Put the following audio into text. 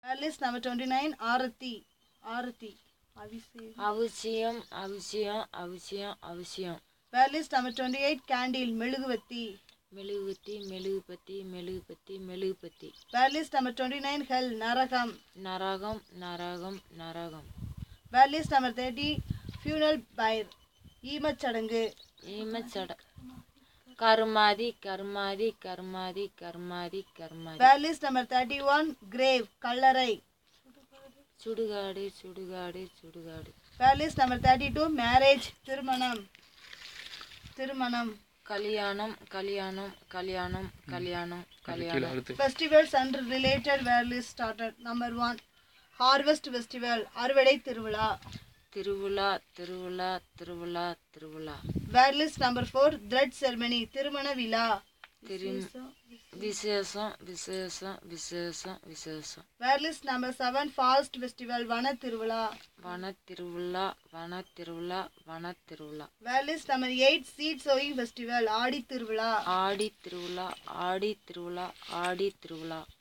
வேர் list number twenty nine aarti aarti abhishek அவசியம் அவசியம் அவசியம் அவசியம் word list number twenty eight candle மெழுகுவத்தி மெழுகுபத்தி மெழுகுபத்தி மெழுகுபத்தி மெழுகுபத்தி word list number twenty nine hell நரகம் நரகம் நரகம் நரகம் word list number thirty funeral pyre ஈமச்சடங்கு ஈமச்சட கருமாதி கருமாதி கருமாதி கருமாதி கருமாதி word list number thirty one grave கல்லறை சுடுகாடு சுடுகாடு சுடுகாடு word list number thirty two marriage திருமணம் திருமணம் கல்யாணம் கல்யாணம் கல்யாணம் கல்யாணம் கல்யாணம் festivals and related word list started number one harvest festival அறுவடை திருவிழா திருவிழா திருவிழா திருவிழா திருவிழா word list number four thread ceremony திருமண விழா திரும் விசேஷம் விசேஷம் விசேஷம் விசேஷம் word list number seven fast festival வன திருவிழா வன திருவிழா வன திருவிழா வன திருவிழா word list number eight seed sowing festival ஆடி திருவிழா ஆடி திருவிழா ஆடி திருவிழா ஆடி திருவிழா